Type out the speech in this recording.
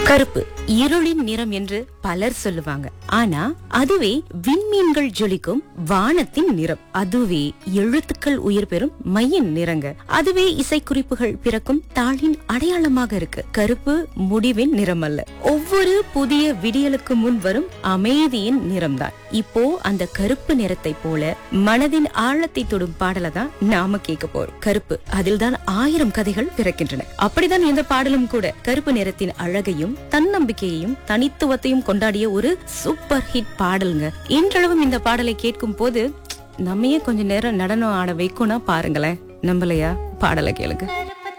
கருப்பு இருளின் நிறம் என்று பலர் சொல்லுவாங்க ஆனா அதுவே விண்மீன்கள் ஜொலிக்கும் வானத்தின் நிறம் அதுவே எழுத்துக்கள் உயிர் பெறும் மையின் நிறங்க அதுவே இசைக்குறிப்புகள் பிறக்கும் தாளின் அடையாளமாக இருக்கு கருப்பு முடிவின் நிறம் அல்ல ஒவ்வொரு புதிய விடியலுக்கு முன் வரும் அமைதியின் நிறம்தான் இப்போ அந்த கருப்பு நிறத்தை போல மனதின் ஆழத்தை தொடும் பாடலை தான் நாம கேட்க போறோம் கருப்பு அதில் தான் ஆயிரம் கதைகள் பிறக்கின்றன அப்படிதான் இந்த பாடலும் கூட கருப்பு நிறத்தின் அழகையும் தன்னம்பிக்கையையும் தனித்துவத்தையும் கொண்டாடிய ஒரு சூப்பர் ஹிட் பாடலுங்க இன்றளவும் இந்த பாடலை கேட்கும் போது நம்மையே கொஞ்ச நேரம் நடனம் ஆட வைக்கும்னா பாருங்களேன் நம்பலையா பாடலை கேளுங்க